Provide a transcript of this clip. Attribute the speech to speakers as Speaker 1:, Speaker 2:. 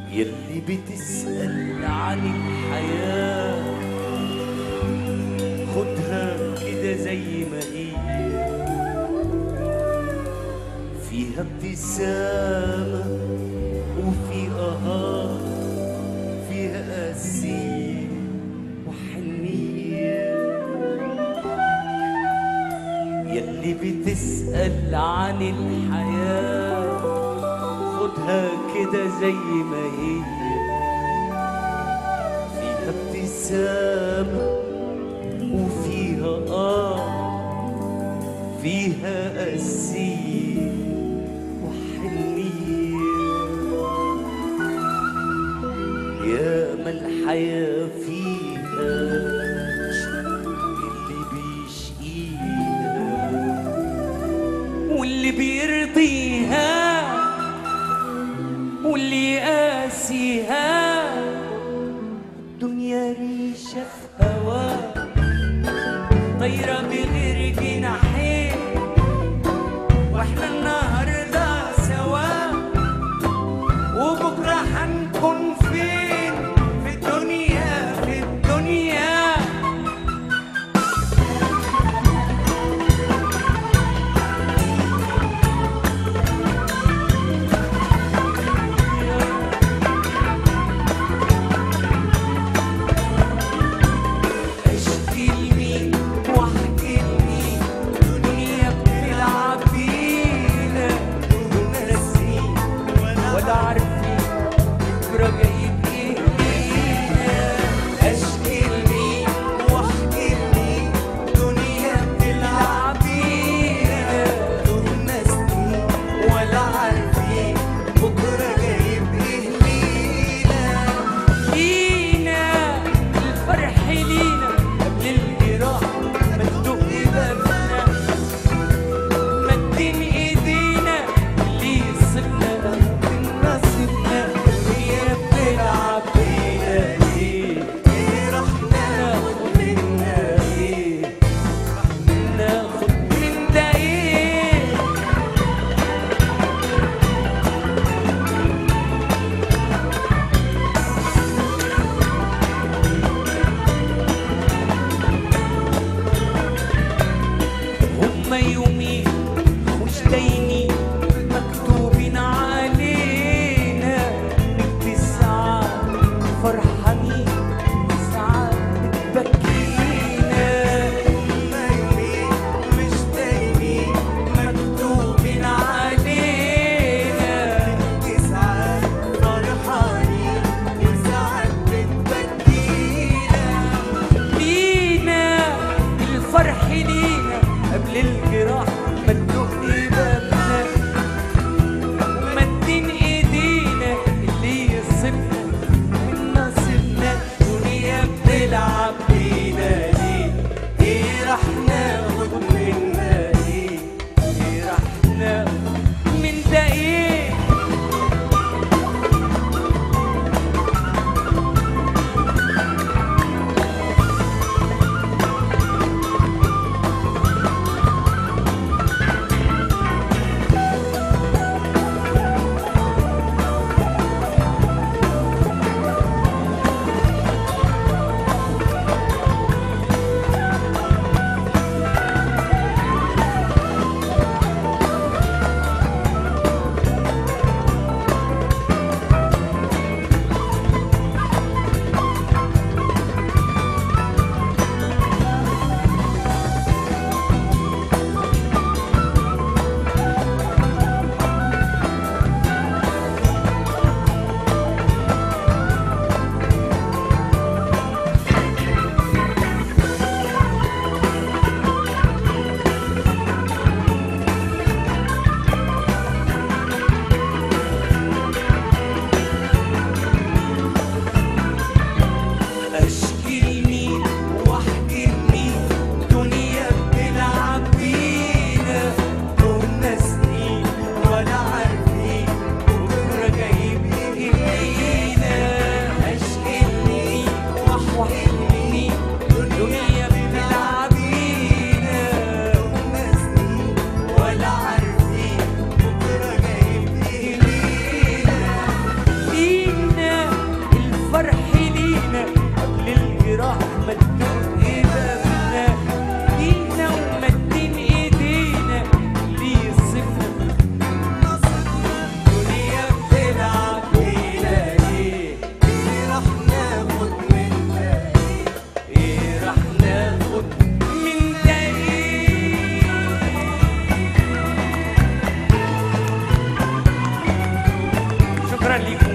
Speaker 1: يلي بتسأل عن الحياة خدها كده زي ما هي فيها ابتسامة وفيها آه فيها قاسية وحنية يلي بتسأل عن الحياة خدها كده زي ما هي فيها ابتسامة وفيها آه فيها قاسية وحنية يا ما الحياة فيها اللي بيشقيها واللي بيرضيها واللي يقاسيها الدنيا ريشة في هواها طايرة بغير جناحين واحنا النهاردة سوا وبكرة هنكون فين في الدنيا في الدنيا اشكي لمين واحكي لمين دنيا بتلعب بينا وناسين ولا عارفين بكره جايب ايه لينا اشكي لمين واحكي لمين دنيا بتلعب بينا وناسين ولا عارفين بكره جايب ايه لينا لينا الفرح لينا قبل الجراح مندوق بابنا مدين ايدينا اللي يصيبنا من نصيبنا هي شكرا ليكم